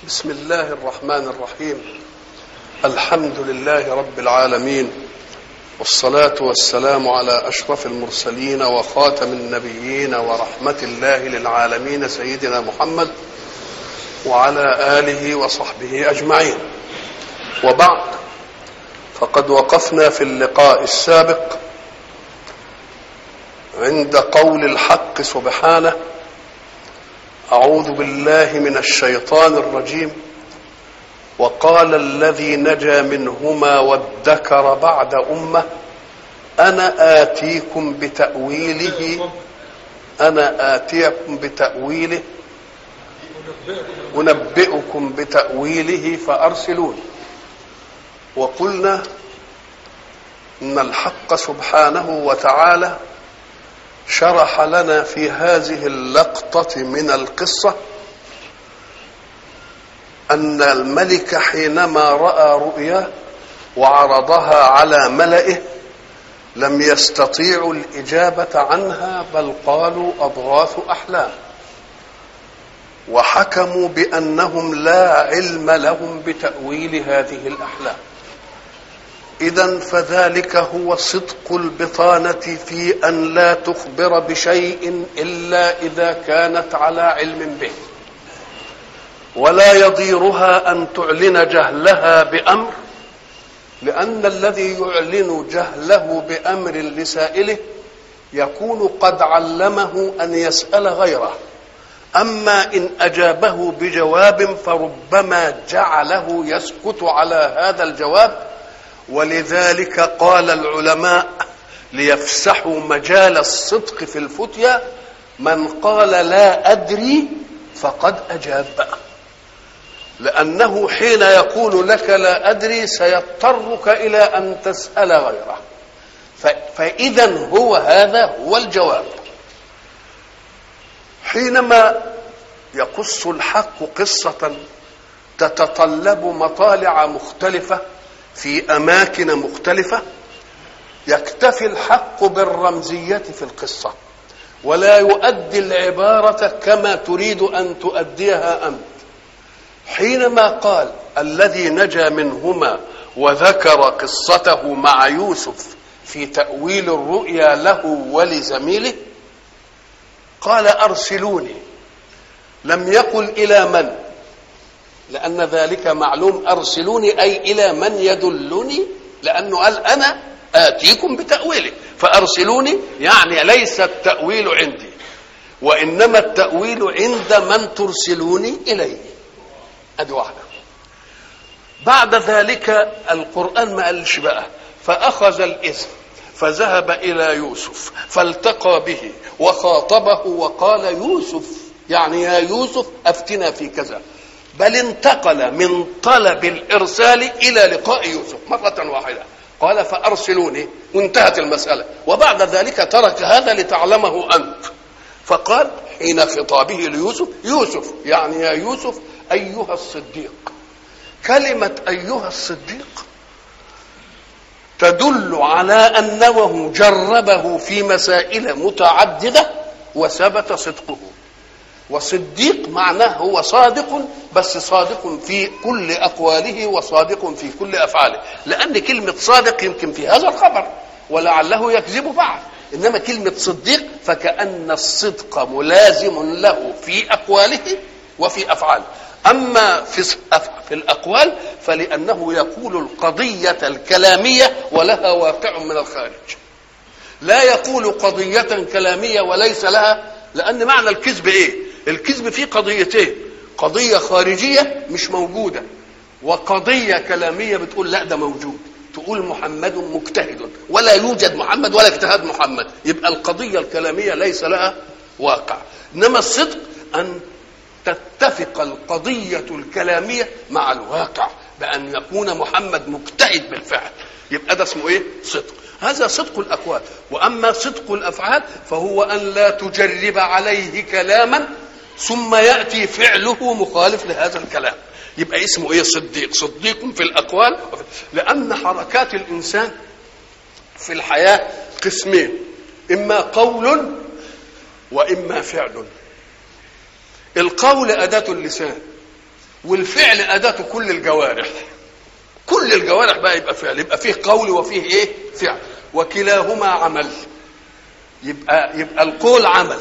بسم الله الرحمن الرحيم الحمد لله رب العالمين والصلاة والسلام على أشرف المرسلين وخاتم النبيين ورحمة الله للعالمين سيدنا محمد وعلى آله وصحبه أجمعين وبعد فقد وقفنا في اللقاء السابق عند قول الحق سبحانه أعوذ بالله من الشيطان الرجيم وقال الذي نجا منهما وادكر بعد أمة أنا آتيكم بتأويله أنا آتيكم بتأويله أنبئكم بتأويله فأرسلون وقلنا إن الحق سبحانه وتعالى شرح لنا في هذه اللقطة من القصة أن الملك حينما رأى رؤيا وعرضها على ملئه لم يستطيعوا الإجابة عنها بل قالوا أضغاث أحلام وحكموا بأنهم لا علم لهم بتأويل هذه الأحلام إذا فذلك هو صدق البطانة في أن لا تخبر بشيء إلا إذا كانت على علم به ولا يضيرها أن تعلن جهلها بأمر لأن الذي يعلن جهله بأمر لسائله يكون قد علمه أن يسأل غيره أما إن أجابه بجواب فربما جعله يسكت على هذا الجواب ولذلك قال العلماء ليفسحوا مجال الصدق في الفتيا من قال لا أدري فقد أجاب لأنه حين يقول لك لا أدري سيضطرك إلى أن تسأل غيره فإذا هو هذا هو الجواب حينما يقص الحق قصة تتطلب مطالع مختلفة في أماكن مختلفة يكتفي الحق بالرمزية في القصة ولا يؤدي العبارة كما تريد أن تؤديها أنت حينما قال الذي نجا منهما وذكر قصته مع يوسف في تأويل الرؤيا له ولزميله قال أرسلوني لم يقل إلى من لأن ذلك معلوم أرسلوني أي إلى من يدلني لأنه قال أنا آتيكم بتأويله فأرسلوني يعني ليس التأويل عندي وإنما التأويل عند من ترسلوني إليه أدي واحدة بعد ذلك القرآن ما قالش بقى فأخذ الإثم فذهب إلى يوسف فالتقى به وخاطبه وقال يوسف يعني يا يوسف أفتنا في كذا بل انتقل من طلب الإرسال إلى لقاء يوسف مرة واحدة قال فأرسلوني وانتهت المسألة وبعد ذلك ترك هذا لتعلمه أنت فقال حين خطابه ليوسف يوسف يعني يا يوسف أيها الصديق كلمة أيها الصديق تدل على أنه جربه في مسائل متعددة وثبت صدقه وصديق معناه هو صادق بس صادق في كل أقواله وصادق في كل أفعاله لأن كلمة صادق يمكن في هذا الخبر ولعله يكذب بعد إنما كلمة صديق فكأن الصدق ملازم له في أقواله وفي أفعاله أما في في الأقوال فلأنه يقول القضية الكلامية ولها واقع من الخارج لا يقول قضية كلامية وليس لها لأن معنى الكذب إيه؟ الكذب فيه قضيتين قضية خارجية مش موجودة وقضية كلامية بتقول لا ده موجود تقول محمد مجتهد ولا يوجد محمد ولا اجتهاد محمد يبقى القضية الكلامية ليس لها واقع إنما الصدق أن تتفق القضية الكلامية مع الواقع بأن يكون محمد مجتهد بالفعل يبقى ده اسمه ايه؟ صدق هذا صدق الأقوال وأما صدق الأفعال فهو أن لا تجرب عليه كلاما ثم يأتي فعله مخالف لهذا الكلام يبقى اسمه ايه صديق صديق في الأقوال لأن حركات الإنسان في الحياة قسمين إما قول وإما فعل القول أداة اللسان والفعل اداته كل الجوارح كل الجوارح بقى يبقى فعل يبقى فيه قول وفيه ايه فعل وكلاهما عمل يبقى يبقى القول عمل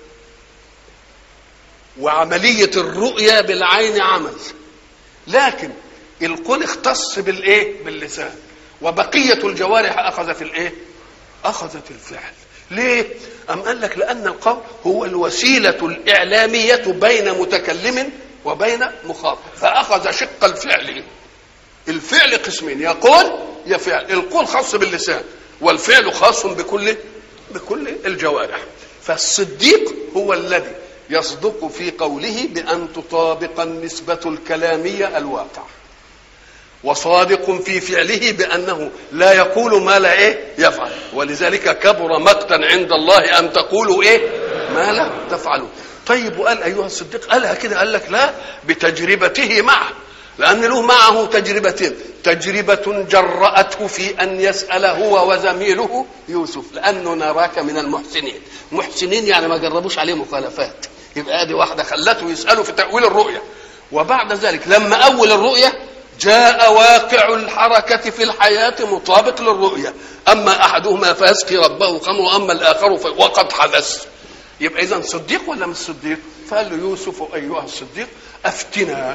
وعملية الرؤية بالعين عمل لكن القول اختص بالايه باللسان وبقية الجوارح أخذت الايه أخذت الفعل ليه أم قال لك لأن القول هو الوسيلة الإعلامية بين متكلم وبين مخاطب فأخذ شق الفعل الفعل قسمين يا قول يا فعل القول خاص باللسان والفعل خاص بكل بكل الجوارح فالصديق هو الذي يصدق في قوله بأن تطابق النسبة الكلامية الواقع وصادق في فعله بأنه لا يقول ما لا إيه يفعل ولذلك كبر مقتا عند الله أن تقولوا إيه ما لا تفعلوا طيب وقال أيها الصديق قالها كده قال لك لا بتجربته معه لأن له معه تجربتين تجربة جرأته في أن يسأل هو وزميله يوسف لأنه نراك من المحسنين محسنين يعني ما جربوش عليه مخالفات يبقى ادي واحدة خلته يسأله في تأويل الرؤية وبعد ذلك لما أول الرؤية جاء واقع الحركة في الحياة مطابق للرؤية أما أحدهما فيسقي ربه خمر وأما الآخر في وقد حدث يبقى إذا صديق ولا مش صديق فقال له يوسف أيها الصديق أفتنا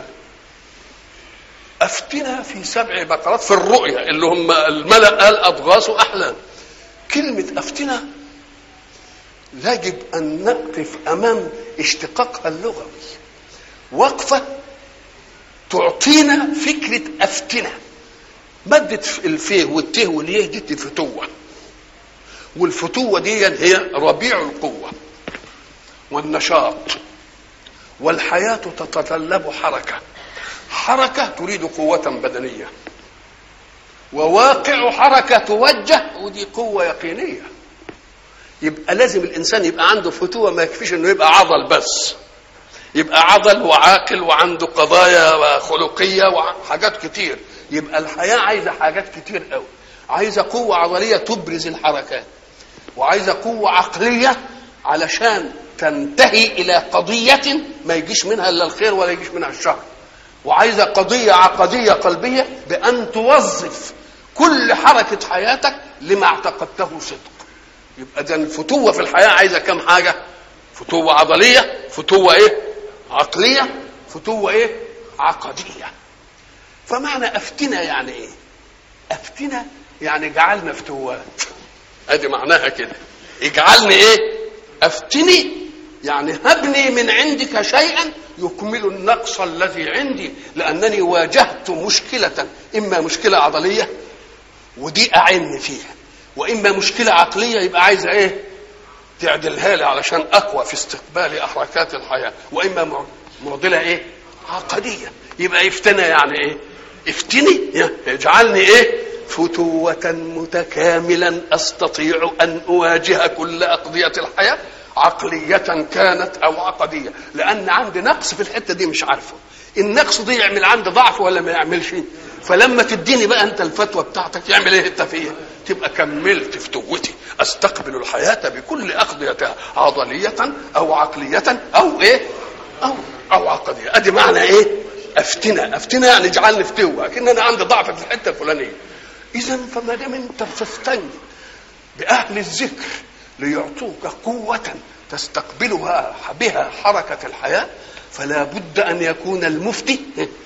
أفتنا في سبع بقرات في الرؤيا اللي هم الملأ قال أضغاث أحلام كلمة أفتنا يجب أن نقف أمام اشتقاقها اللغوي وقفة تعطينا فكرة أفتنة مادة الفيه والته واليه دي فتوة والفتوة دي هي ربيع القوة والنشاط والحياة تتطلب حركة حركة تريد قوة بدنية وواقع حركة توجه ودي قوة يقينية يبقى لازم الإنسان يبقى عنده فتوة ما يكفيش إنه يبقى عضل بس يبقى عضل وعاقل وعنده قضايا خلقية وحاجات كتير يبقى الحياة عايزة حاجات كتير قوي عايزة قوة عضلية تبرز الحركات وعايزة قوة عقلية علشان تنتهي إلى قضية ما يجيش منها إلا الخير ولا يجيش منها الشر وعايزه قضيه عقديه قلبيه بان توظف كل حركه حياتك لما اعتقدته صدق يبقى ده الفتوه في الحياه عايزه كم حاجه فتوه عضليه فتوه ايه عقليه فتوه ايه عقديه فمعنى افتنا يعني ايه افتنا يعني اجعلنا فتوات ادي معناها كده اجعلني ايه افتني يعني هبني من عندك شيئا يكمل النقص الذي عندي لانني واجهت مشكله اما مشكله عضليه ودي اعن فيها واما مشكله عقليه يبقى عايزه ايه تعدلها لي علشان اقوى في استقبال حركات الحياه واما معضله ايه عقديه يبقى افتنى يعني ايه افتني اجعلني ايه فتوة متكاملا استطيع ان اواجه كل اقضية الحياة عقلية كانت او عقدية لان عندي نقص في الحتة دي مش عارفه النقص دي يعمل عندي ضعف ولا ما يعملش فلما تديني بقى انت الفتوى بتاعتك يعمل ايه انت فيها تبقى كملت فتوتي استقبل الحياة بكل اقضيتها عضلية او عقلية او ايه او او عقدية ادي معنى ايه افتنا افتنا يعني اجعلني فتوة لكن انا عندي ضعف في الحتة الفلانية اذا فما دام انت تستني باهل الذكر ليعطوك قوة تستقبلها بها حركة الحياة فلا بد أن يكون المفتي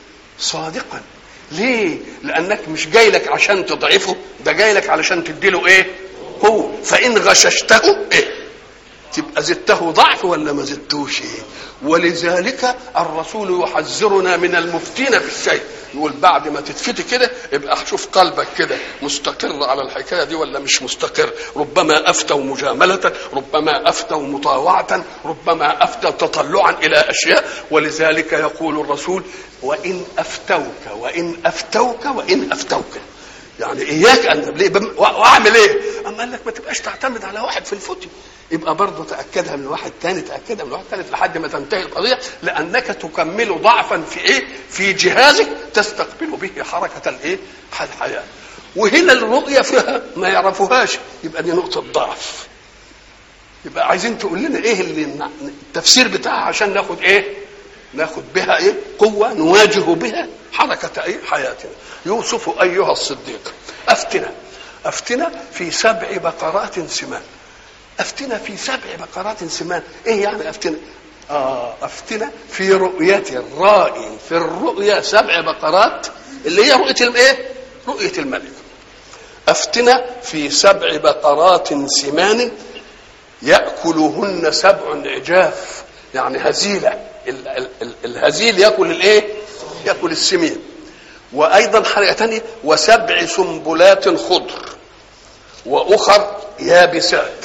صادقا ليه؟ لأنك مش جاي لك عشان تضعفه ده جاي لك علشان تديله إيه؟ هو فإن غششته إيه؟ تبقى زدته ضعف ولا ما زدتوش إيه؟ ولذلك الرسول يحذرنا من المفتين في الشيء يقول بعد ما تتفتي كده ابقى شوف قلبك كده مستقر على الحكايه دي ولا مش مستقر ربما افتوا مجامله ربما افتوا مطاوعه ربما افتوا تطلعا الى اشياء ولذلك يقول الرسول وان افتوك وان افتوك وان افتوك يعني اياك ان ليه واعمل ايه؟ اما قال لك ما تبقاش تعتمد على واحد في الفتي يبقى برضه تاكدها من واحد تاني تاكدها من واحد ثالث لحد ما تنتهي القضيه لانك تكمل ضعفا في ايه؟ في جهازك تستقبل به حركه الايه؟ الحياه. وهنا الرؤيه فيها ما يعرفوهاش يبقى دي نقطه ضعف. يبقى عايزين تقول لنا ايه اللي التفسير بتاعها عشان ناخد ايه؟ ناخد بها ايه قوه نواجه بها حركه ايه حياتنا يوسف ايها الصديق افتنا افتنا في سبع بقرات سمان افتنا في سبع بقرات سمان ايه يعني افتنا آه افتنا في رؤية الرائي في الرؤيا سبع بقرات اللي هي رؤية الايه؟ رؤية الملك افتنا في سبع بقرات سمان يأكلهن سبع عجاف يعني هزيلة ال- ال- ال- الهزيل يأكل الايه؟ يأكل السمين وأيضا حاجة ثانية وسبع سنبلات خضر وأخر يابسات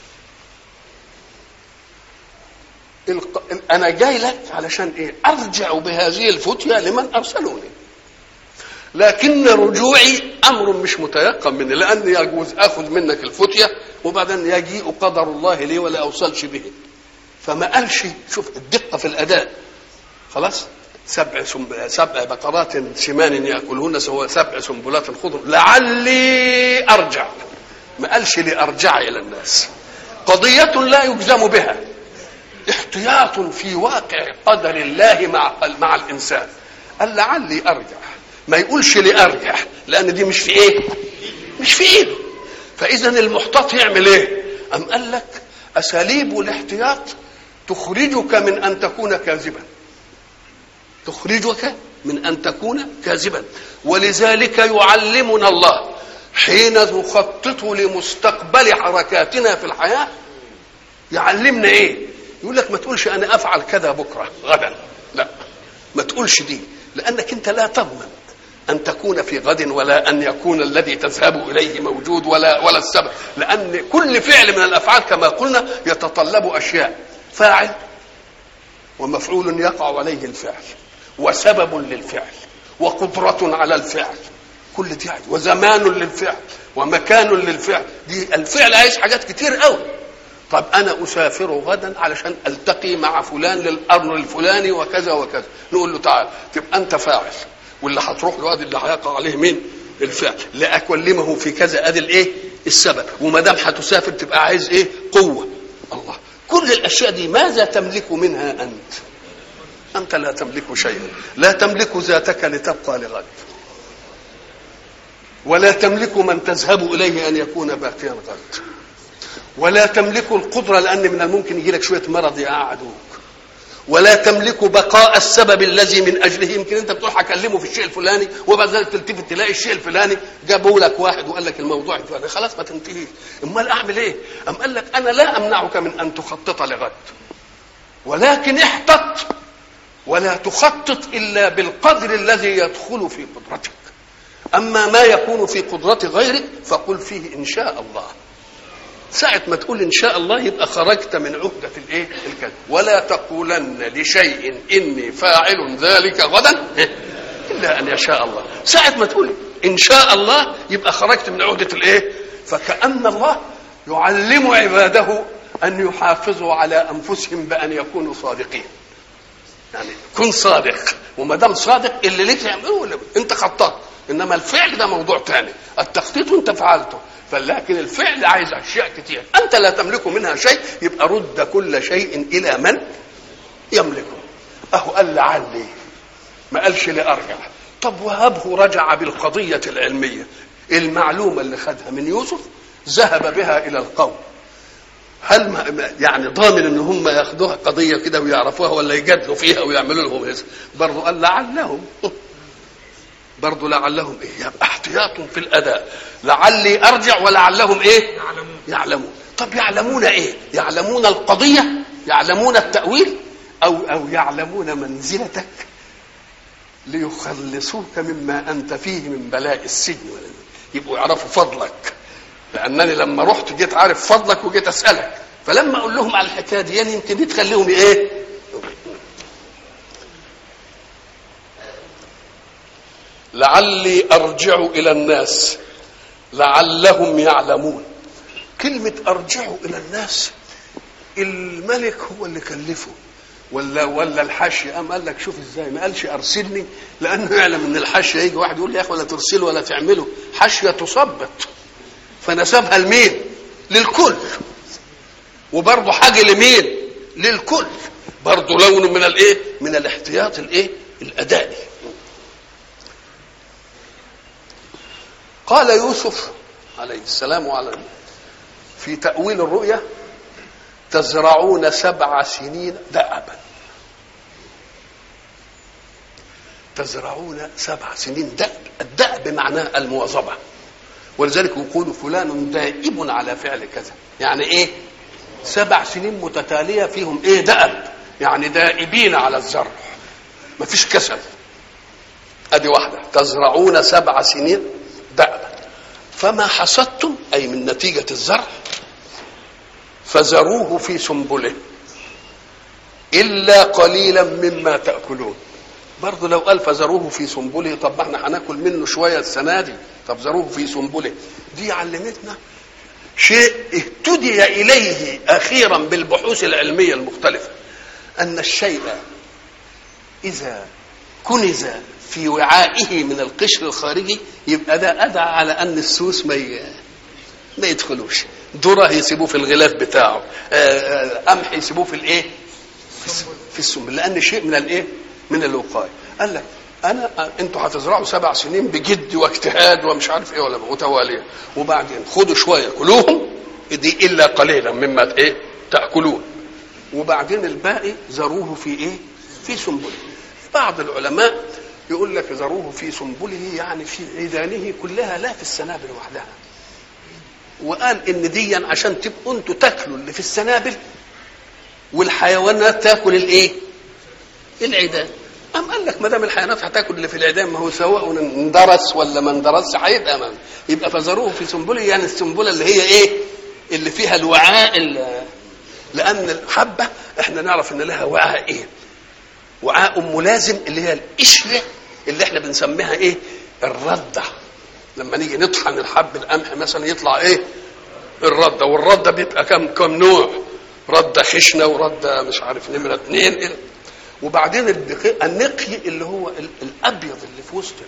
الق... انا جاي لك علشان ايه ارجع بهذه الفتيا لمن ارسلوني لكن رجوعي امر مش متيقن مني لان يجوز اخذ منك الفتيه وبعدين يجيء قدر الله لي ولا اوصلش به فما قالش شوف الدقه في الاداء خلاص سبع سنب... سبع بقرات سمان ياكلهن سواء سبع سنبلات خضر لعلي ارجع ما قالش لارجع الى الناس قضيه لا يجزم بها احتياط في واقع قدر الله مع مع الانسان قال لعلي ارجع ما يقولش لارجع لان دي مش في ايه مش في ايده فاذا المحتاط يعمل ايه ام قال لك اساليب الاحتياط تخرجك من ان تكون كاذبا تخرجك من ان تكون كاذبا ولذلك يعلمنا الله حين نخطط لمستقبل حركاتنا في الحياه يعلمنا ايه يقول لك ما تقولش انا افعل كذا بكره غدا لا ما تقولش دي لانك انت لا تضمن ان تكون في غد ولا ان يكون الذي تذهب اليه موجود ولا ولا السبب لان كل فعل من الافعال كما قلنا يتطلب اشياء فاعل ومفعول يقع عليه الفعل وسبب للفعل وقدرة على الفعل كل دي عايز. وزمان للفعل ومكان للفعل دي الفعل عايز حاجات كتير قوي طب انا اسافر غدا علشان التقي مع فلان للامر الفلاني وكذا وكذا نقول له تعال تبقى انت فاعل واللي هتروح له ادي اللي هيقع عليه مين الفعل لاكلمه في كذا ادي الايه السبب وما دام هتسافر تبقى عايز ايه قوه الله كل الاشياء دي ماذا تملك منها انت انت لا تملك شيئا لا تملك ذاتك لتبقى لغد ولا تملك من تذهب اليه ان يكون باقيا غد ولا تملك القدرة لأن من الممكن يجي لك شوية مرض يقعدوك ولا تملك بقاء السبب الذي من أجله يمكن أنت بتروح أكلمه في الشيء الفلاني وبعد ذلك تلتفت تلاقي الشيء الفلاني جابوا لك واحد وقال لك الموضوع الفلاني خلاص ما تنتهيش أمال أعمل إيه؟ أم قال لك أنا لا أمنعك من أن تخطط لغد ولكن احتط ولا تخطط إلا بالقدر الذي يدخل في قدرتك أما ما يكون في قدرة غيرك فقل فيه إن شاء الله ساعة ما تقول إن شاء الله يبقى خرجت من عهدة الإيه؟ الكذب ولا تقولن لشيء إني فاعل ذلك غدا إلا أن يشاء الله ساعة ما تقول إن شاء الله يبقى خرجت من عهدة الإيه؟ فكأن الله يعلم عباده أن يحافظوا على أنفسهم بأن يكونوا صادقين يعني كن صادق وما دام صادق اللي ليك تعمله انت خططت انما الفعل ده موضوع ثاني التخطيط انت فعلته فلكن الفعل عايز اشياء كتير انت لا تملك منها شيء يبقى رد كل شيء الى من يملكه اهو قال لعلي ما قالش لارجع طب وهبه رجع بالقضيه العلميه المعلومه اللي خدها من يوسف ذهب بها الى القوم هل ما يعني ضامن ان هم ياخدوها قضيه كده ويعرفوها ولا يجادلوا فيها ويعملوا لهم هذا برضه قال لعلهم برضه لعلهم ايه يبقى احتياط في الاداء لعلي ارجع ولعلهم ايه يعلمون يعلمون طب يعلمون ايه يعلمون القضيه يعلمون التاويل او او يعلمون منزلتك ليخلصوك مما انت فيه من بلاء السجن ولا يبقوا يعرفوا فضلك لانني لما رحت جيت عارف فضلك وجيت اسالك فلما اقول لهم على الحكايه دي يعني يمكن دي تخليهم ايه لعلي ارجع الى الناس لعلهم يعلمون كلمه ارجع الى الناس الملك هو اللي كلفه ولا ولا الحاشيه قام قال لك شوف ازاي ما قالش ارسلني لانه يعلم ان الحاشيه يجي واحد يقول لي يا اخي ولا ترسله ولا تعمله حاشيه تثبت فنسبها لمين؟ للكل وبرضه حاجه لمين؟ للكل برضه لون من الايه من الاحتياط الايه الادائي قال يوسف عليه السلام وعلى في تأويل الرؤيا تزرعون سبع سنين دأبا تزرعون سبع سنين دأب الدأب معناه المواظبة ولذلك يقول فلان دائب على فعل كذا يعني ايه سبع سنين متتالية فيهم ايه دأب يعني دائبين على الزرع ما فيش كسل ادي واحدة تزرعون سبع سنين دأبا فما حصدتم أي من نتيجة الزرع فذروه في سنبله إلا قليلا مما تأكلون برضه لو قال فذروه في سنبله طب ما احنا هناكل منه شوية السنة دي طب ذروه في سنبله دي علمتنا شيء اهتدي إليه أخيرا بالبحوث العلمية المختلفة أن الشيء إذا كنز في وعائه من القشر الخارجي يبقى ده أدعى على أن السوس ما ي... ما يدخلوش ذره يسيبوه في الغلاف بتاعه قمح يسيبوه في الايه في السم لان شيء من الايه من الوقايه قال لك انا انتوا هتزرعوا سبع سنين بجد واجتهاد ومش عارف ايه ولا متواليه وبعدين خدوا شويه كلوهم دي الا قليلا مما ايه تاكلون وبعدين الباقي ذروه في ايه في سنبله بعض العلماء يقول لك ذروه في سنبله يعني في عيدانه كلها لا في السنابل وحدها وقال ان ديا عشان تبقوا انتوا تاكلوا اللي في السنابل والحيوانات تاكل الايه؟ العيدان قام قال لك ما دام الحيوانات هتاكل اللي في العيدان ما هو سواء اندرس ولا ما اندرسش هيبقى من يبقى فذروه في سنبله يعني السنبله اللي هي ايه؟ اللي فيها الوعاء اللي لان الحبه احنا نعرف ان لها وعاء ايه؟ وعاء ملازم اللي هي القشره اللي احنا بنسميها ايه؟ الرده لما نيجي نطحن الحب القمح مثلا يطلع ايه الرده والرده بيبقى كم كم نوع رده خشنه ورده مش عارف نمره اثنين إيه؟ وبعدين النقي اللي هو الابيض اللي في وسط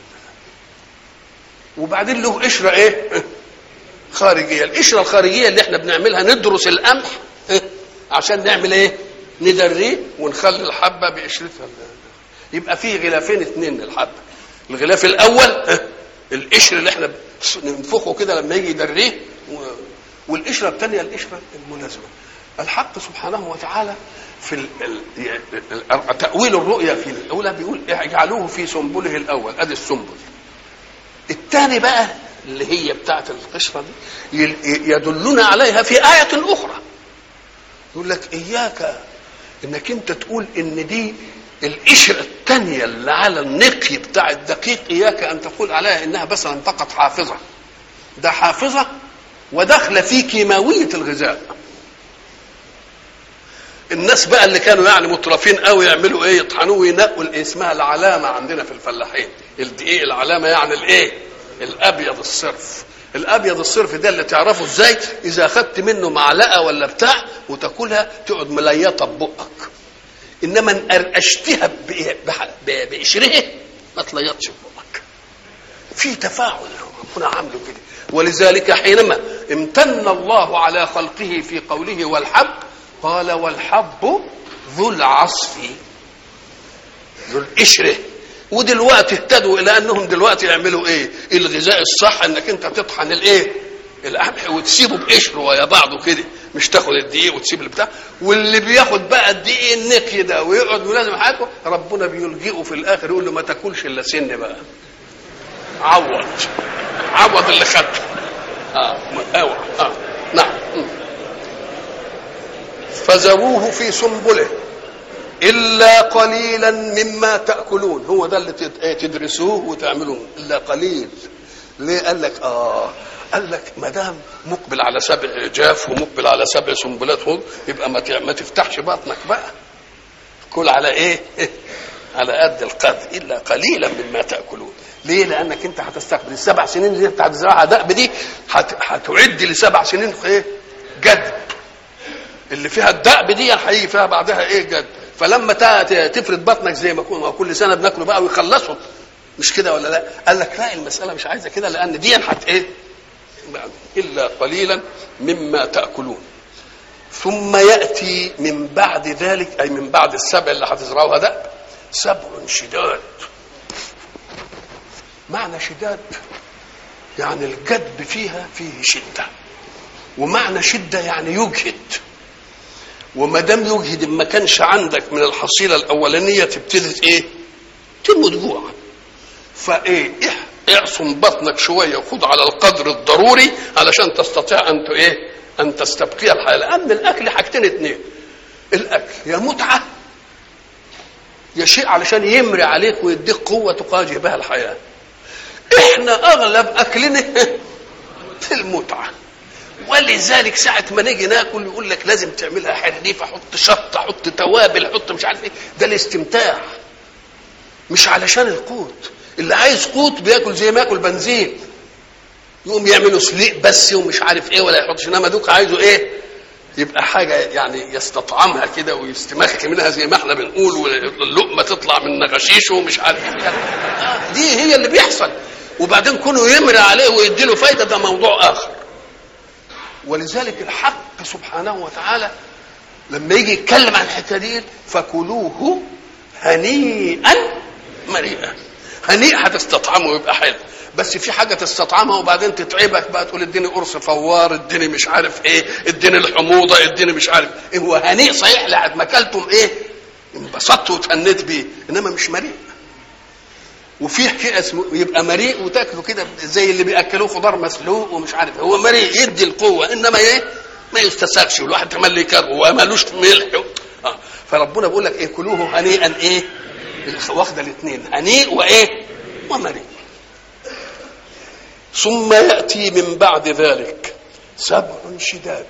وبعدين له قشره ايه خارجيه القشره الخارجيه اللي احنا بنعملها ندرس القمح عشان نعمل ايه ندريه ونخلي الحبه بقشرتها يبقى فيه غلافين اثنين للحبه الغلاف الاول القشر اللي احنا ننفخه كده لما يجي يدريه والقشره الثانيه القشره الملازمه الحق سبحانه وتعالى في ال ال تأويل الرؤيا في الأولى بيقول اجعلوه في سنبله الأول أدي السنبل الثاني بقى اللي هي بتاعة القشرة دي يدلنا عليها في آية أخرى يقول لك إياك إنك أنت تقول إن دي القشرة الثانية اللي على النقي بتاع الدقيق إياك أن تقول عليها إنها مثلا فقط حافظة ده حافظة وداخلة في كيماوية الغذاء الناس بقى اللي كانوا يعني مترفين قوي يعملوا ايه يطحنوه وينقوا اسمها العلامه عندنا في الفلاحين الدقيق العلامه يعني الايه الابيض الصرف الابيض الصرف ده اللي تعرفه ازاي اذا اخذت منه معلقه ولا بتاع وتاكلها تقعد مليطه ببقك انما ان ارقشتها بقشرها ما تليطش ببقك في تفاعل ربنا عامله كده ولذلك حينما امتن الله على خلقه في قوله والحب قال والحب ذو العصف ذو القشره ودلوقتي اهتدوا الى انهم دلوقتي يعملوا ايه الغذاء الصح انك انت تطحن الايه القمح وتسيبه بقشره ويا بعضه كده مش تاخد الدقيق وتسيب البتاع واللي بياخد بقى الدقيق النقي ده ويقعد ملازم حياته ربنا بيلجئه في الاخر يقول له ما تاكلش الا سن بقى عوض عوض اللي خدته اه اوعى اه نعم فذروه في سنبله إلا قليلا مما تأكلون هو ده اللي تدرسوه وتعملوه إلا قليل ليه قال لك آه قال لك ما دام مقبل على سبع جاف ومقبل على سبع سنبلات خضر يبقى ما ما تفتحش بطنك بقى كل على ايه على قد القدر الا قليلا مما تاكلون ليه لانك انت هتستقبل السبع سنين اللي انت هتزرعها دأب دي هتعد لسبع سنين ايه جد اللي فيها الدأب دي هيجي فيها بعدها ايه جد فلما تفرد بطنك زي ما كنا كل سنه بناكله بقى ويخلصوا مش كده ولا لا قال لك لا المساله مش عايزه كده لان دي حت ايه الا قليلا مما تاكلون ثم يأتي من بعد ذلك أي من بعد السبع اللي هتزرعوها ده سبع شداد معنى شداد يعني الجد فيها فيه شدة ومعنى شدة يعني يجهد وما دام يجهد ما كانش عندك من الحصيلة الأولانية تبتدي إيه؟ تموت جوعا فإيه؟ اعصم بطنك شوية وخد على القدر الضروري علشان تستطيع أن إيه؟ أن تستبقي الحياة لأن الأكل حاجتين اتنين الأكل يا متعة يا شيء علشان يمري عليك ويديك قوة تواجه بها الحياة احنا اغلب اكلنا في المتعه ولذلك ساعة ما نيجي ناكل يقول لك لازم تعملها حريفة حط شطة حط توابل حط مش عارف ايه ده الاستمتاع مش علشان القوت اللي عايز قوت بياكل زي ما ياكل بنزين يقوم يعملوا سليق بس ومش عارف ايه ولا يحطش انما دوك عايزه ايه يبقى حاجه يعني يستطعمها كده ويستمخك منها زي ما احنا بنقول واللقمه تطلع من نغشيشه ومش عارف ايه دي هي اللي بيحصل وبعدين كونه يمري عليه ويديله فايده ده موضوع اخر ولذلك الحق سبحانه وتعالى لما يجي يتكلم عن الحته دي فكلوه هنيئا مريئا هنيء هتستطعمه ويبقى حلو بس في حاجه تستطعمها وبعدين تتعبك بقى تقول اديني قرص فوار اديني مش عارف ايه اديني الحموضه اديني مش عارف ايه هو هنيء صحيح لحد ما اكلتم ايه انبسطت وتهنيت بيه انما مش مريء وفي شيء اسمه يبقى مريء وتاكله كده زي اللي بياكلوه خضار مسلوق ومش عارف هو مريء يدي القوه انما ايه ما يستساغش والواحد كمان اللي يكره ومالوش ملح آه. فربنا بيقول لك ايه كلوه هنيئا ايه واخده الاثنين هنيء وايه ومريء ثم ياتي من بعد ذلك سبع شداد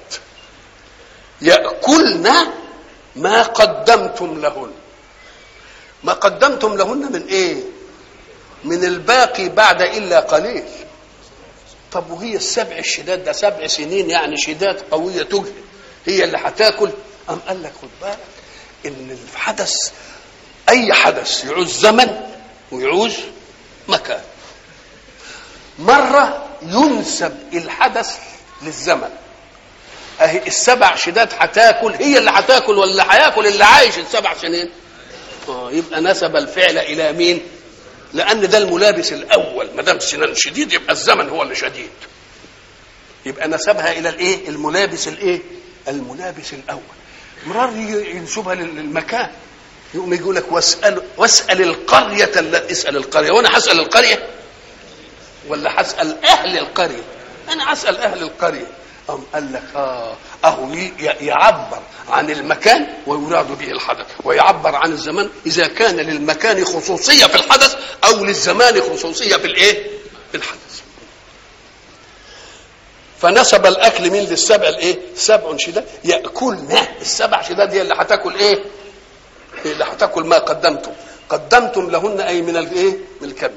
ياكلن ما قدمتم لهن ما قدمتم لهن من ايه من الباقي بعد الا قليل طب وهي السبع الشداد ده سبع سنين يعني شداد قويه تجهد هي اللي هتاكل ام قال لك خد بالك ان الحدث اي حدث يعوز زمن ويعوز مكان مره ينسب الحدث للزمن اهي السبع شداد هتاكل هي اللي هتاكل ولا هياكل اللي عايش السبع سنين اه يبقى نسب الفعل الى مين لان ده الملابس الاول ما دام سنان شديد يبقى الزمن هو اللي شديد يبقى نسبها الى الايه الملابس الايه الملابس الاول مرار ينسبها للمكان يقوم يقول لك واسال واسال القريه التي اسال القريه وانا هسال القريه ولا هسال اهل القريه انا هسال اهل القريه أم قال لك اه اهو يعبر عن المكان ويراد به الحدث ويعبر عن الزمان اذا كان للمكان خصوصيه في الحدث او للزمان خصوصيه في الايه في الحدث فنسب الاكل من للسبع الايه سبع شداد ياكلن السبع شداد هي اللي هتاكل ايه اللي هتاكل ما قدمتم قدمتم لهن اي من الايه من الكبد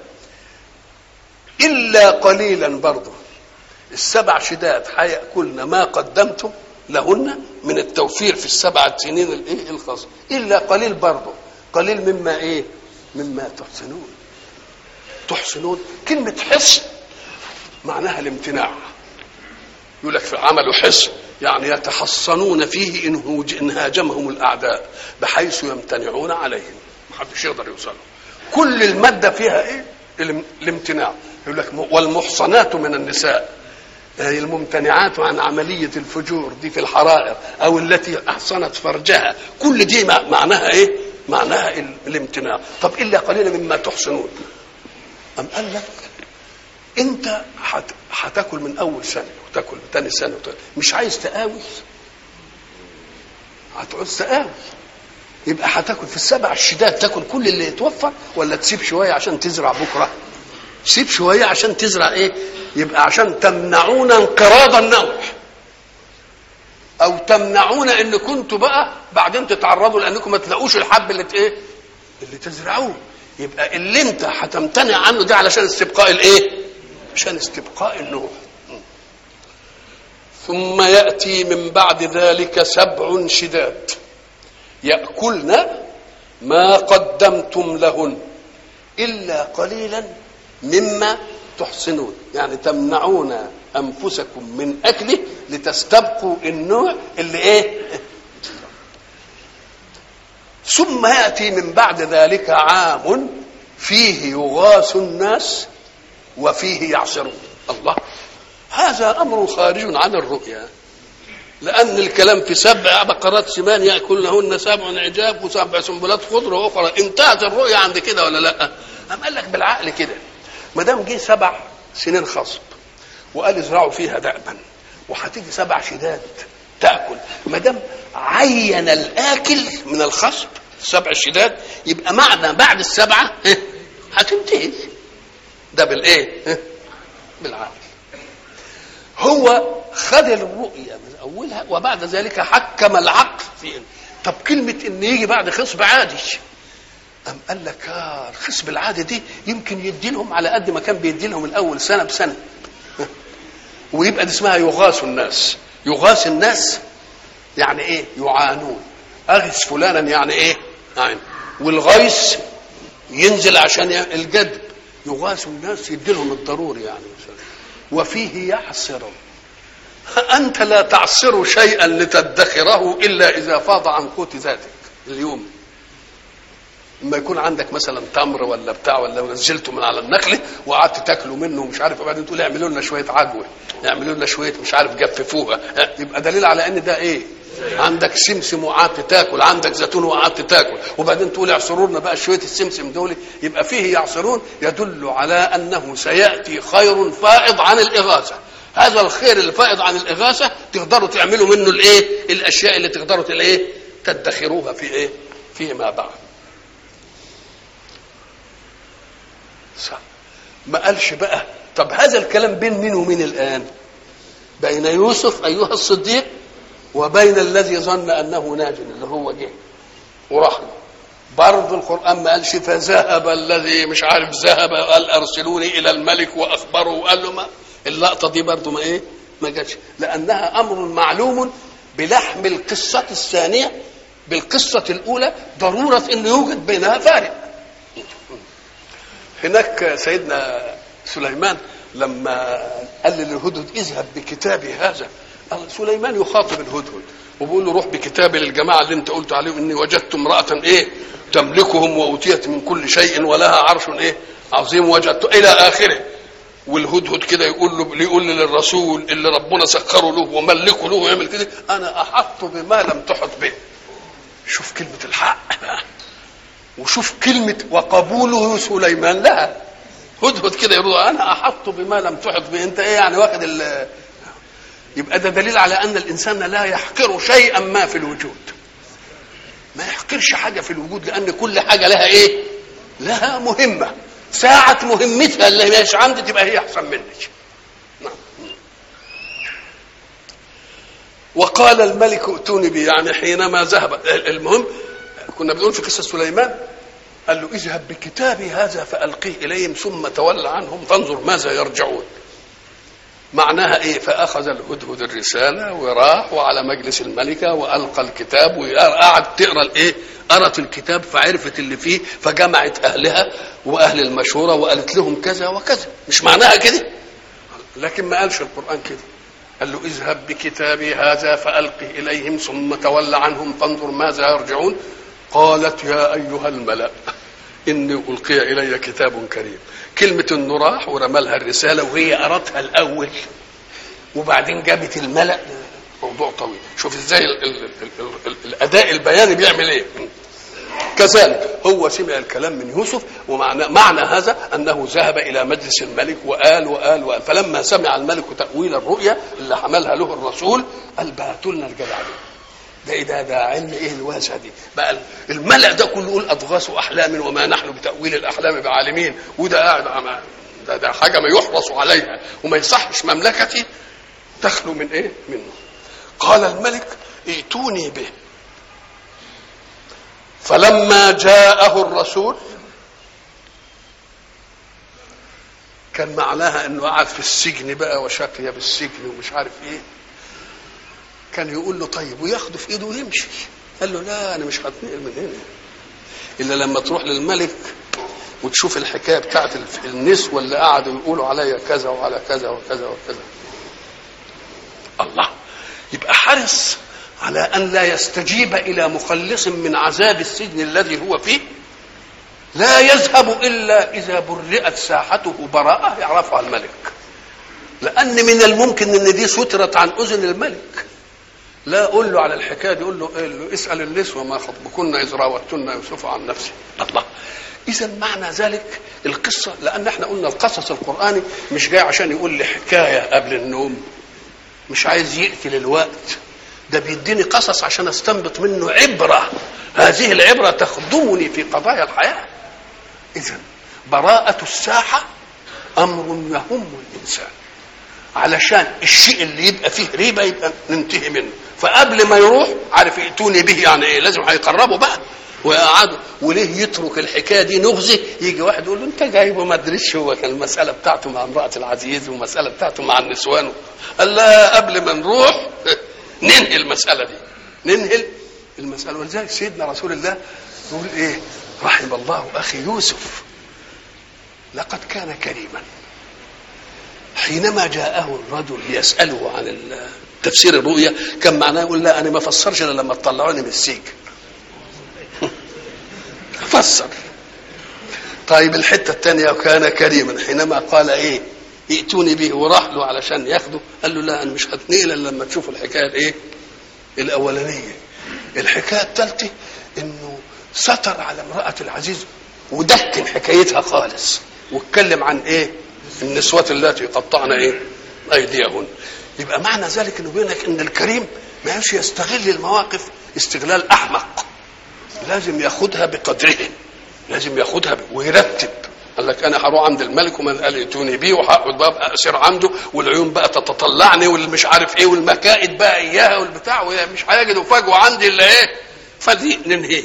الا قليلا برضه السبع شداد هياكلن ما قدمتم لهن من التوفير في السبع سنين الايه الخاصه الا قليل برضه قليل مما ايه مما تحسنون تحسنون كلمه حصن معناها الامتناع يقول لك في عملوا حصن يعني يتحصنون فيه إن, إن هاجمهم الأعداء بحيث يمتنعون عليهم محدش يقدر يوصلهم كل المادة فيها إيه الامتناع يقول لك والمحصنات من النساء يعني الممتنعات عن عملية الفجور دي في الحرائر أو التي أحصنت فرجها كل دي معناها إيه معناها الامتناع طب إلا قليلا مما تحسنون أم قال لك انت هتاكل من اول سنه وتاكل من ثاني سنه وتاكل. مش عايز تقاوي هتعوز تقاوي يبقى هتاكل في السبع الشداد تاكل كل اللي يتوفر ولا تسيب شويه عشان تزرع بكره سيب شويه عشان تزرع ايه يبقى عشان تمنعون انقراض النوع او تمنعون ان كنتوا بقى بعدين تتعرضوا لانكم ما تلاقوش الحب اللي ايه اللي تزرعوه يبقى اللي انت هتمتنع عنه ده علشان استبقاء الايه عشان استبقاء النوح ثم ياتي من بعد ذلك سبع شداد ياكلن ما قدمتم لهن الا قليلا مما تحصنون يعني تمنعون انفسكم من اكله لتستبقوا النوع اللي ايه ثم ياتي من بعد ذلك عام فيه يغاث الناس وفيه يعصرون الله هذا امر خارج عن الرؤيا لان الكلام في سبع بقرات سمان ياكلهن سبع عجاب وسبع سنبلات خضر واخرى انتهت الرؤيا عند كده ولا لا؟ أم قال لك بالعقل كده ما دام جه سبع سنين خصب وقال ازرعوا فيها دأبا وهتيجي سبع شداد تاكل ما دام عين الاكل من الخصب سبع شداد يبقى معنى بعد السبعه هتنتهي ده بالايه؟ بالعقل هو خد الرؤية من أولها وبعد ذلك حكم العقل في طب كلمة إن يجي بعد خصب عادي أم قال لك آه الخصب العادي دي يمكن يدي لهم على قد ما كان بيدي لهم الأول سنة بسنة ويبقى دي اسمها يغاث الناس يغاث الناس يعني إيه يعانون أغث فلانا يعني إيه يعني والغيث ينزل عشان الجدب يغاث الناس يدي لهم الضروري يعني وفيه يعصر أنت لا تعصر شيئا لتدخره إلا إذا فاض عن قوت ذاتك اليوم لما يكون عندك مثلا تمر ولا بتاع ولا نزلته من على النخله وقعدت تاكلوا منه ومش عارف وبعدين تقول اعملوا لنا شويه عجوه اعملوا لنا شويه مش عارف جففوها يبقى دليل على ان ده ايه عندك سمسم وقعدت تاكل عندك زيتون وقعدت تاكل وبعدين تقول اعصروا لنا بقى شويه السمسم دول يبقى فيه يعصرون يدل على انه سياتي خير فائض عن الاغاثه هذا الخير الفائض عن الاغاثه تقدروا تعملوا منه الايه الاشياء اللي تقدروا الايه تدخروها في ايه فيما بعد صح ما قالش بقى طب هذا الكلام بين مين ومين الان بين يوسف ايها الصديق وبين الذي ظن انه ناج اللي هو جه وراح له برضه القران ما قالش فذهب الذي مش عارف ذهب قال ارسلوني الى الملك واخبره وقال له ما اللقطه دي برضه ما ايه ما جاتش لانها امر معلوم بلحم القصه الثانيه بالقصه الاولى ضروره انه يوجد بينها فارق هناك سيدنا سليمان لما قال للهدهد اذهب بكتابي هذا سليمان يخاطب الهدهد وبيقول له روح بكتابي للجماعه اللي انت قلت عليهم اني وجدت امراه ايه تملكهم واوتيت من كل شيء ولها عرش ايه عظيم وجدت الى اخره والهدهد كده يقول له يقول للرسول اللي ربنا سخره له وملكه له ويعمل كده انا احط بما لم تحط به شوف كلمه الحق بقى وشوف كلمة وقبوله سليمان لها هدهد كده يقول أنا أحط بما لم تحط به أنت إيه يعني واخد ال يبقى ده دليل على أن الإنسان لا يحقر شيئا ما في الوجود ما يحقرش حاجة في الوجود لأن كل حاجة لها إيه لها مهمة ساعة مهمتها اللي مش عندي تبقى هي أحسن منك نعم. وقال الملك ائتوني به يعني حينما ذهب المهم كنا بنقول في قصه سليمان قال له اذهب بكتابي هذا فالقيه اليهم ثم تول عنهم فانظر ماذا يرجعون معناها ايه فاخذ الهدهد الرساله وراح وعلى مجلس الملكه والقى الكتاب وقعد تقرا الايه قرت الكتاب فعرفت اللي فيه فجمعت اهلها واهل المشوره وقالت لهم كذا وكذا مش معناها كده لكن ما قالش القران كده قال له اذهب بكتابي هذا فالقه اليهم ثم تول عنهم فانظر ماذا يرجعون قالت يا ايها الملا اني القي الي كتاب كريم كلمه انه راح ورمى لها الرساله وهي قرتها الاول وبعدين جابت الملا موضوع طويل شوف ازاي ال ال ال ال الاداء البياني بيعمل ايه كذلك هو سمع الكلام من يوسف ومعنى معنى هذا انه ذهب الى مجلس الملك وقال وقال وقال فلما سمع الملك تاويل الرؤيا اللي حملها له الرسول قال بعتوا لنا الجدع ده ده ايه ده ده علم ايه الواسع دي بقى الملأ ده كله يقول اضغاث احلام وما نحن بتاويل الاحلام بعالمين وده قاعد ده, ده حاجه ما يحرص عليها وما يصحش مملكتي تخلو من ايه منه قال الملك ائتوني به فلما جاءه الرسول كان معناها انه قعد في السجن بقى وشقي بالسجن ومش عارف ايه كان يقول له طيب وياخده في ايده ويمشي قال له لا انا مش هتنقل من هنا الا لما تروح للملك وتشوف الحكايه بتاعت النسوه اللي قعدوا يقولوا عليا كذا وعلى كذا وكذا وكذا الله يبقى حرص على ان لا يستجيب الى مخلص من عذاب السجن الذي هو فيه لا يذهب الا اذا برئت ساحته براءه يعرفها الملك لان من الممكن ان دي سترت عن اذن الملك لا قول له على الحكايه دي قول له, قول له اسال النسوه ما خطبكن اذ راوتن يوسف عن نفسه الله اذا معنى ذلك القصه لان احنا قلنا القصص القراني مش جاي عشان يقول لي حكايه قبل النوم مش عايز يقتل الوقت ده بيديني قصص عشان استنبط منه عبره هذه العبره تخدمني في قضايا الحياه اذا براءه الساحه امر يهم الانسان علشان الشيء اللي يبقى فيه ريبه يبقى ننتهي منه فقبل ما يروح عارف ياتوني به يعني ايه لازم هيقربوا بقى ويقعدوا وليه يترك الحكايه دي نغزه يجي واحد يقول له انت جايبه ما ادريش هو كان المساله بتاعته مع امراه العزيز والمساله بتاعته مع النسوان قال لا قبل ما نروح ننهي المساله دي ننهي المساله ولذلك سيدنا رسول الله يقول ايه رحم الله اخي يوسف لقد كان كريما حينما جاءه الرجل يساله عن تفسير الرؤيا كان معناه يقول لا انا ما فسرش الا لما تطلعوني من السجن فسر طيب الحته الثانيه وكان كريما حينما قال ايه ائتوني به وراح له علشان ياخده قال له لا انا مش هتنقل الا لما تشوف الحكايه الايه الاولانيه الحكايه الثالثه انه ستر على امراه العزيز ودكن حكايتها خالص واتكلم عن ايه النسوة التي قطعن ايه ايديهن يبقى معنى ذلك انه بيقول لك ان الكريم ما يستغل المواقف استغلال احمق لازم ياخدها بقدره لازم ياخدها ب... ويرتب قال لك انا هروح عند الملك ومن قال ائتوني بيه وهقعد بقى اسير عنده والعيون بقى تتطلعني والمش عارف ايه والمكائد بقى اياها والبتاع مش هيجدوا فجوه عندي الا ايه فدي ننهيه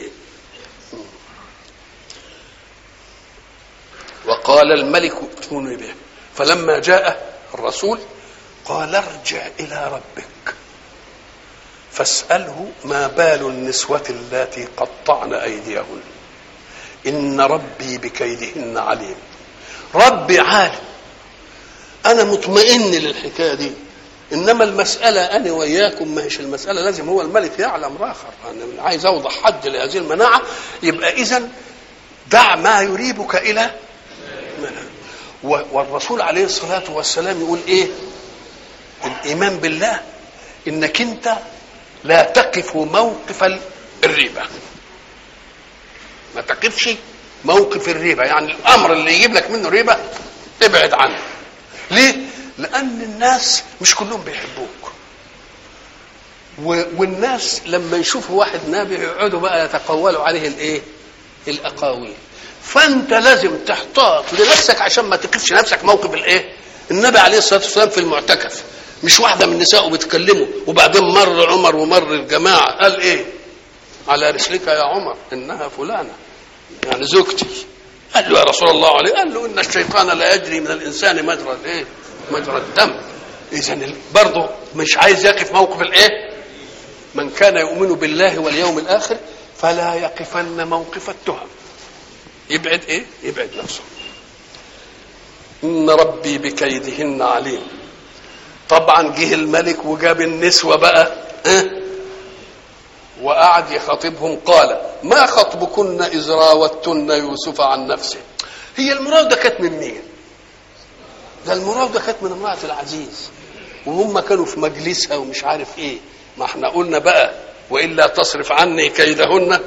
وقال الملك ائتوني به فلما جاء الرسول قال ارجع الى ربك فاساله ما بال النسوه اللاتي قطعن ايديهن ان ربي بكيدهن عليم ربي عالم انا مطمئن للحكايه دي انما المساله انا وياكم ما هيش المساله لازم هو الملك يعلم راخر انا عايز اوضح حد لهذه المناعه يبقى اذا دع ما يريبك الى والرسول عليه الصلاه والسلام يقول ايه الايمان بالله انك انت لا تقف موقف الريبه ما تقفش موقف الريبه يعني الامر اللي يجيب لك منه ريبه ابعد عنه ليه لان الناس مش كلهم بيحبوك والناس لما يشوفوا واحد نابي يقعدوا بقى يتقولوا عليه الايه الاقاويل فانت لازم تحتاط لنفسك عشان ما تقفش نفسك موقف الايه النبي عليه الصلاه والسلام في المعتكف مش واحده من نسائه بتكلمه وبعدين مر عمر ومر الجماعه قال ايه على رسلك يا عمر انها فلانه يعني زوجتي قال له يا رسول الله عليه قال له ان الشيطان لا يجري من الانسان مجرى الايه مجرى الدم اذا برضه مش عايز يقف موقف الايه من كان يؤمن بالله واليوم الاخر فلا يقفن موقف التهم يبعد ايه يبعد نفسه ان ربي بكيدهن عليم طبعا جه الملك وجاب النسوه بقى اه وقعد يخاطبهم قال ما خطبكن اذ راوتن يوسف عن نفسه هي المراوده كانت من مين ده المراوده كانت من امراه العزيز وهم كانوا في مجلسها ومش عارف ايه ما احنا قلنا بقى والا تصرف عني كيدهن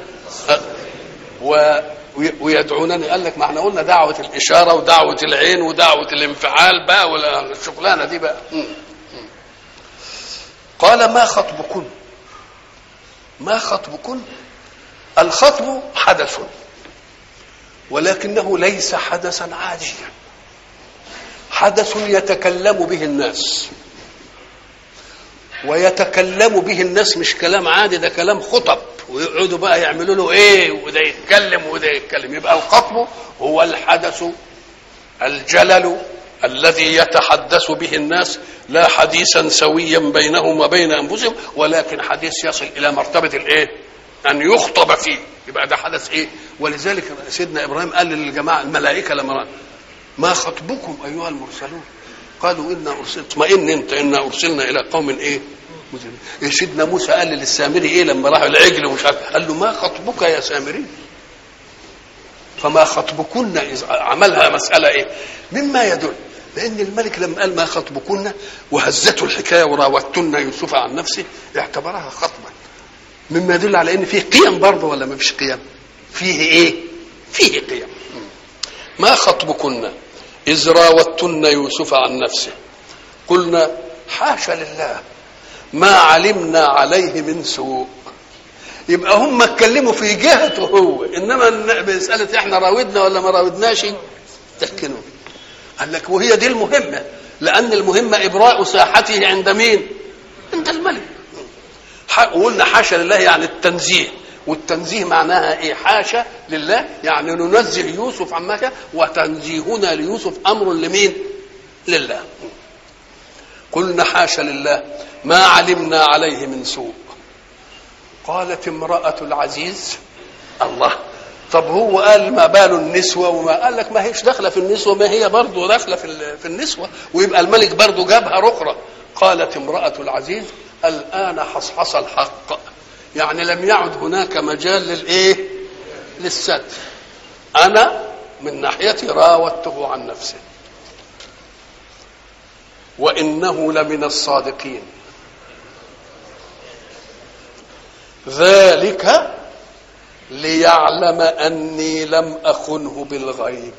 و ويدعونني قال لك ما احنا قلنا دعوه الاشاره ودعوه العين ودعوه الانفعال بقى ولا الشغلانه دي بقى قال ما خطبكن ما خطبكن الخطب حدث ولكنه ليس حدثا عاديا حدث يتكلم به الناس ويتكلم به الناس مش كلام عادي ده كلام خطب ويقعدوا بقى يعملوا له ايه وده يتكلم وده يتكلم يبقى الخطب هو الحدث الجلل الذي يتحدث به الناس لا حديثا سويا بينهم وبين انفسهم ولكن حديث يصل الى مرتبه الايه؟ ان يخطب فيه يبقى ده حدث ايه ولذلك سيدنا ابراهيم قال للجماعه الملائكه لما ما خطبكم ايها المرسلون قالوا انا ارسلت اطمئن انت انا ارسلنا الى قوم ايه مجرمين إيه سيدنا موسى قال للسامري ايه لما راح العجل ومش عارف قال له ما خطبك يا سامري فما خطبكن إذ عملها مسألة إيه مما يدل لأن الملك لما قال ما خطبكن وهزته الحكاية وراوتن يوسف عن نفسه اعتبرها خطبا مما يدل على ان فيه قيم برضه ولا ما فيش قيم فيه ايه فيه قيم ما خطبكن اذ راوتن يوسف عن نفسه قلنا حاشا لله ما علمنا عليه من سوء يبقى هم اتكلموا في جهته هو انما مساله احنا راودنا ولا ما راودناش تحكنوا قال لك وهي دي المهمه لان المهمه ابراء ساحته عند مين عند الملك وقلنا حاشا لله يعني التنزيه والتنزيه معناها ايه حاشا لله يعني ننزه يوسف عما كان وتنزيهنا ليوسف امر لمين لله قلنا حاشا لله ما علمنا عليه من سوء قالت امرأة العزيز الله طب هو قال ما بال النسوة وما قال لك ما هيش داخلة في النسوة ما هي برضه داخلة في, في النسوة ويبقى الملك برضه جابها رخرة قالت امرأة العزيز الآن حصحص الحق يعني لم يعد هناك مجال للإيه للستر أنا من ناحيتي راودته عن نفسه وإنه لمن الصادقين ذلك ليعلم أني لم أخنه بالغيب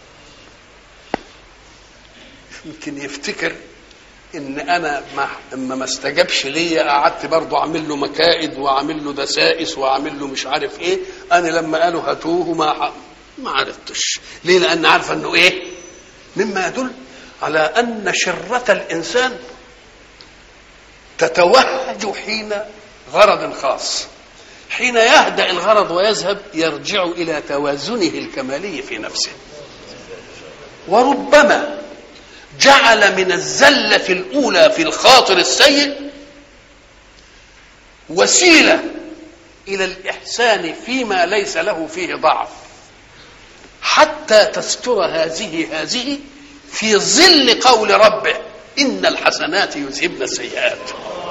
يمكن يفتكر ان انا ما اما ما استجابش ليا قعدت برضه اعمل له مكائد واعمل له دسائس واعمل له مش عارف ايه انا لما قالوا هاتوه ما ما عرفتش ليه لان عارفه انه ايه مما يدل على ان شره الانسان تتوهج حين غرض خاص حين يهدا الغرض ويذهب يرجع الى توازنه الكمالي في نفسه وربما جعل من الزله الاولى في الخاطر السيء وسيله الى الاحسان فيما ليس له فيه ضعف حتى تستر هذه هذه في ظل قول ربه ان الحسنات يذهبن السيئات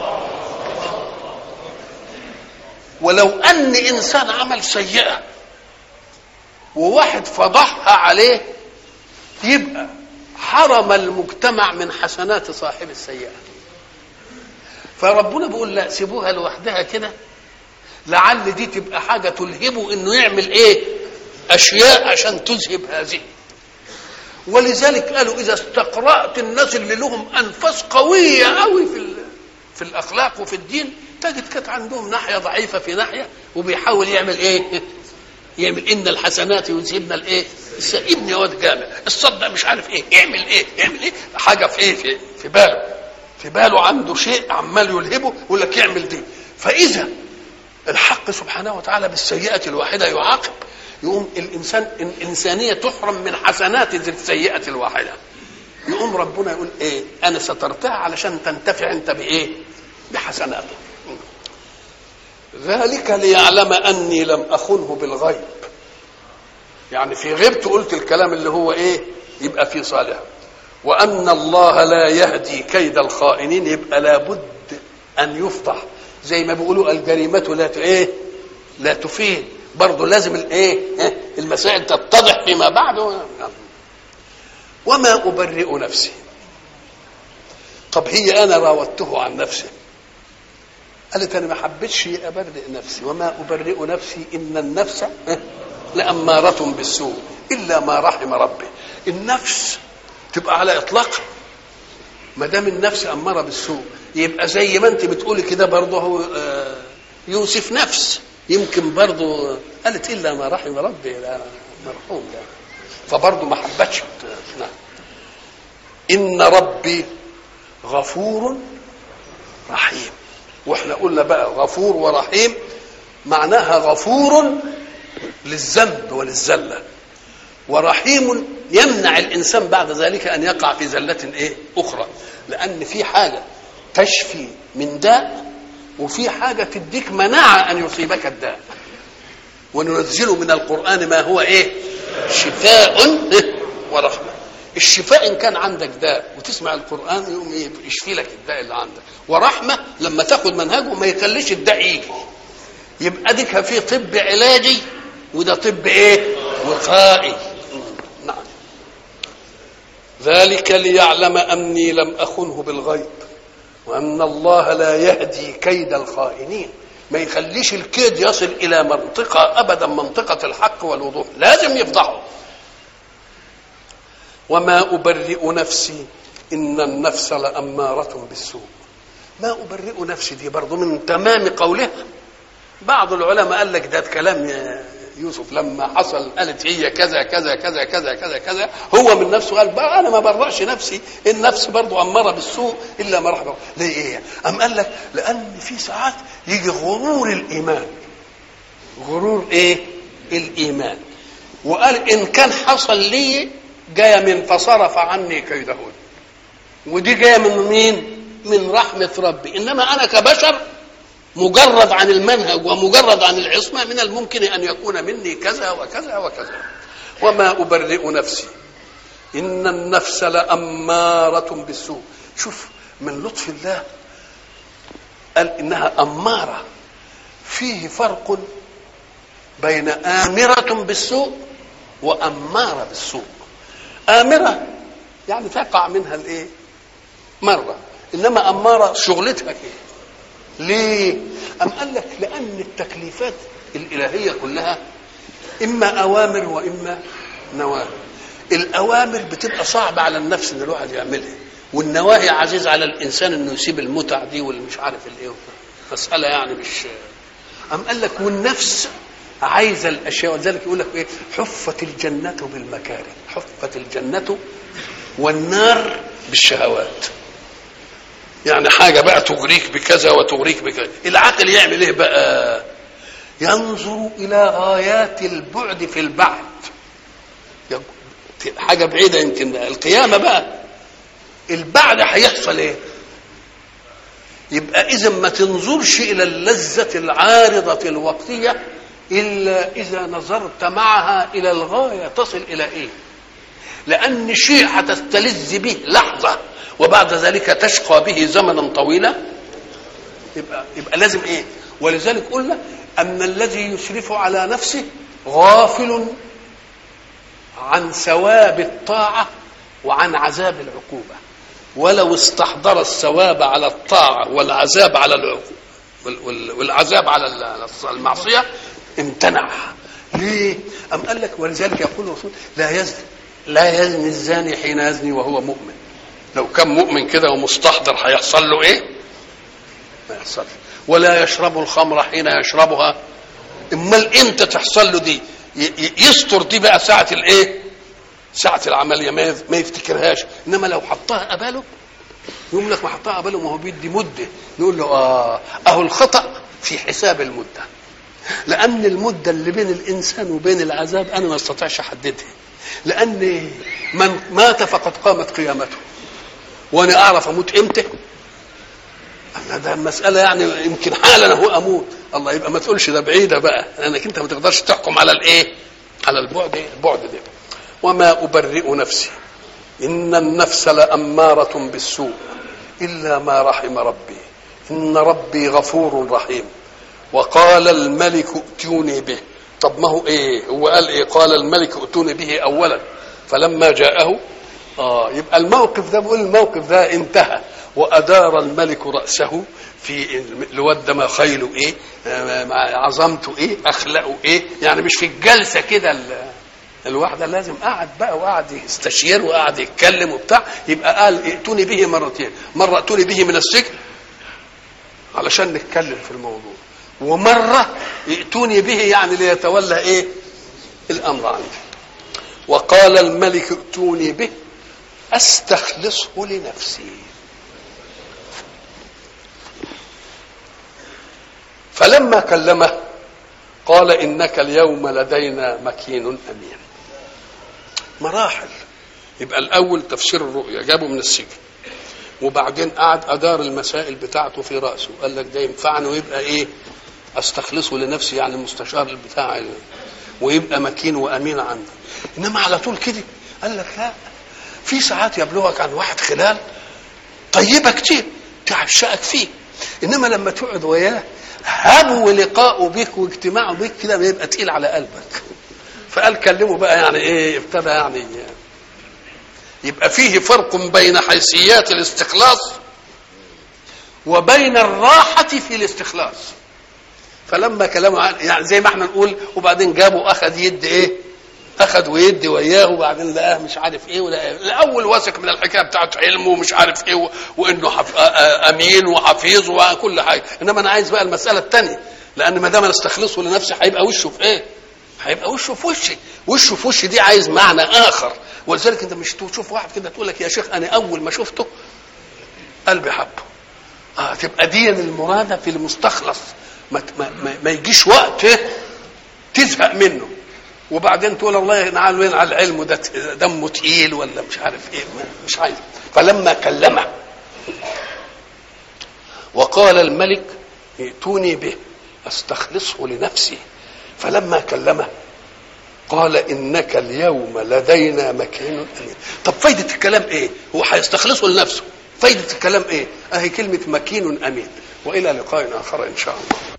ولو ان انسان عمل سيئه وواحد فضحها عليه يبقى حرم المجتمع من حسنات صاحب السيئه فربنا بيقول لا سيبوها لوحدها كده لعل دي تبقى حاجه تلهبه انه يعمل ايه اشياء عشان تذهب هذه ولذلك قالوا اذا استقرات الناس اللي لهم انفاس قويه قوي في في الاخلاق وفي الدين تجد كانت عندهم ناحيه ضعيفه في ناحيه وبيحاول يعمل ايه؟ يعمل ان الحسنات يذهبن الايه؟ ابني واد جامع الصدق مش عارف ايه اعمل ايه اعمل ايه حاجه في ايه في, في باله في باله عنده شيء عمال يلهبه يقول لك اعمل دي فاذا الحق سبحانه وتعالى بالسيئه الواحده يعاقب يقوم الانسان الانسانيه تحرم من حسنات السيئه الواحده يقوم ربنا يقول ايه انا سترتها علشان تنتفع انت بايه بحسناته ذلك ليعلم اني لم اخنه بالغيب يعني في غيبته قلت الكلام اللي هو ايه يبقى في صالح وان الله لا يهدي كيد الخائنين يبقى لابد ان يفضح زي ما بيقولوا الجريمه لا ايه لا تفيد برضه لازم الايه المسائل تتضح فيما بعد وما ابرئ نفسي طب هي انا راودته عن نفسي قالت انا ما حبيتش ابرئ نفسي وما ابرئ نفسي ان النفس لاماره بالسوء الا ما رحم ربي النفس تبقى على اطلاقها ما دام النفس اماره بالسوء يبقى زي ما انت بتقولي كده برضه هو يوسف نفس يمكن برضه قالت الا ما رحم ربي لا مرحوم ده فبرضه ما حبتش نعم ان ربي غفور رحيم واحنا قلنا بقى غفور ورحيم معناها غفور للذنب وللزله ورحيم يمنع الانسان بعد ذلك ان يقع في زله ايه اخرى لان في حاجه تشفي من داء وفي حاجه تديك مناعه ان يصيبك الداء وننزل من القران ما هو ايه شفاء ورحمه الشفاء ان كان عندك داء وتسمع القران يقوم يشفي لك الداء اللي عندك ورحمه لما تاخد منهجه ما يخليش الداء يجي يبقى ديك في طب علاجي وده طب ايه وقائي نعم ذلك ليعلم اني لم اخنه بالغيب وان الله لا يهدي كيد الخائنين ما يخليش الكيد يصل الى منطقه ابدا منطقه الحق والوضوح لازم يفضحه وما ابرئ نفسي ان النفس لاماره بالسوء ما ابرئ نفسي دي برضه من تمام قولها بعض العلماء قال لك ده كلام يوسف لما حصل قالت هي كذا كذا كذا كذا كذا كذا هو من نفسه قال بقى انا ما برأش نفسي النفس برضه اماره بالسوء الا ما رحم ليه ايه؟ ام قال لك لان في ساعات يجي غرور الايمان غرور ايه؟ الايمان وقال ان كان حصل لي جايه من فصرف عني كيدهن ودي جايه من مين؟ من رحمه ربي انما انا كبشر مجرد عن المنهج ومجرد عن العصمة من الممكن أن يكون مني كذا وكذا وكذا وما أبرئ نفسي إن النفس لأمارة بالسوء شوف من لطف الله قال إنها أمارة فيه فرق بين آمرة بالسوء وأمارة بالسوء آمرة يعني تقع منها الإيه مرة إنما أمارة شغلتها كده ليه؟ أم قال لك لأن التكليفات الإلهية كلها إما أوامر وإما نواهي الأوامر بتبقى صعبة على النفس إن الواحد يعملها والنواهي عزيز على الإنسان إنه يسيب المتع دي واللي مش عارف الإيه مسألة يعني مش أم قال لك والنفس عايزة الأشياء ولذلك يقول لك إيه حفت الجنة بالمكاره حفت الجنة والنار بالشهوات يعني حاجة بقى تغريك بكذا وتغريك بكذا العقل يعمل ايه بقى ينظر إلى غايات البعد في البعد حاجة بعيدة يمكن القيامة بقى البعد هيحصل ايه يبقى إذا ما تنظرش إلى اللذة العارضة الوقتية إلا إذا نظرت معها إلى الغاية تصل إلى إيه لأن شيء هتستلذ به لحظة وبعد ذلك تشقى به زمنا طويلا يبقى يبقى لازم ايه ولذلك قلنا ان الذي يشرف على نفسه غافل عن ثواب الطاعه وعن عذاب العقوبه ولو استحضر الثواب على الطاعه والعذاب على العقوبه والعذاب على المعصيه امتنع ليه؟ أم قال لك ولذلك يقول الرسول لا يزني لا يزني الزاني حين يزني وهو مؤمن لو كان مؤمن كده ومستحضر هيحصل له ايه ما يحصلش ولا يشرب الخمر حين يشربها امال امتى تحصل له دي يستر دي بقى ساعه الايه ساعه العمليه ما يفتكرهاش انما لو حطها قباله يقول لك ما حطها قباله ما هو بيدي مده نقول له اه اهو الخطا في حساب المده لان المده اللي بين الانسان وبين العذاب انا ما استطيعش احددها لان من مات فقد قامت قيامته وانا اعرف اموت امتى أنا ده المسألة يعني يمكن حالا هو أموت الله يبقى ما تقولش ده بعيدة بقى لأنك أنت ما تقدرش تحكم على الإيه؟ على البعد البعد ده وما أبرئ نفسي إن النفس لأمارة بالسوء إلا ما رحم ربي إن ربي غفور رحيم وقال الملك ائتوني به طب ما هو إيه؟ هو قال إيه؟ قال الملك ائتوني به أولا فلما جاءه اه يبقى الموقف ده بقول الموقف ده انتهى وادار الملك راسه في الواد ده ما خيله ايه عظمته ايه اخلاقه ايه يعني مش في الجلسه كده الواحده لازم قعد بقى وقعد يستشير وقعد يتكلم وبتاع يبقى قال ائتوني به مرتين مره ائتوني به من السجن علشان نتكلم في الموضوع ومره ائتوني به يعني ليتولى ايه الامر عندي وقال الملك ائتوني به استخلصه لنفسي فلما كلمه قال انك اليوم لدينا مكين امين مراحل يبقى الاول تفسير الرؤيا جابه من السجن وبعدين قعد ادار المسائل بتاعته في راسه قال لك ده ينفعني ويبقى ايه استخلصه لنفسي يعني المستشار بتاع ويبقى مكين وامين عندي انما على طول كده قال لك لا في ساعات يبلغك عن واحد خلال طيبه كتير تعشقك فيه انما لما تقعد وياه هبو لقاؤه بك واجتماعه بك كده بيبقى تقيل على قلبك فقال كلمه بقى يعني ايه ابتدى يعني يبقى فيه فرق بين حيثيات الاستخلاص وبين الراحة في الاستخلاص فلما كلامه عن يعني زي ما احنا نقول وبعدين جابه اخذ يد ايه اخذ ويدي وياه وبعدين لقاه مش عارف ايه ولا الاول واثق من الحكايه بتاعت علمه ومش عارف ايه و... وانه حف... امين وحفيظ وكل حاجه انما انا عايز بقى المساله الثانيه لان ما دام انا استخلصه لنفسي هيبقى وشه في ايه؟ هيبقى وشه في وشي وشه في وشي دي عايز معنى اخر ولذلك انت مش تشوف واحد كده تقول لك يا شيخ انا اول ما شفته قلبي حبه اه تبقى دي المراده في المستخلص ما, ما, ما, ما يجيش وقت تزهق منه وبعدين تقول الله ينعل وين على العلم ده دمه تقيل ولا مش عارف ايه مش عايز فلما كلمه وقال الملك ائتوني به استخلصه لنفسي فلما كلمه قال انك اليوم لدينا مكين امين طب فايده الكلام ايه هو هيستخلصه لنفسه فايده الكلام ايه اهي كلمه مكين امين والى لقاء اخر ان شاء الله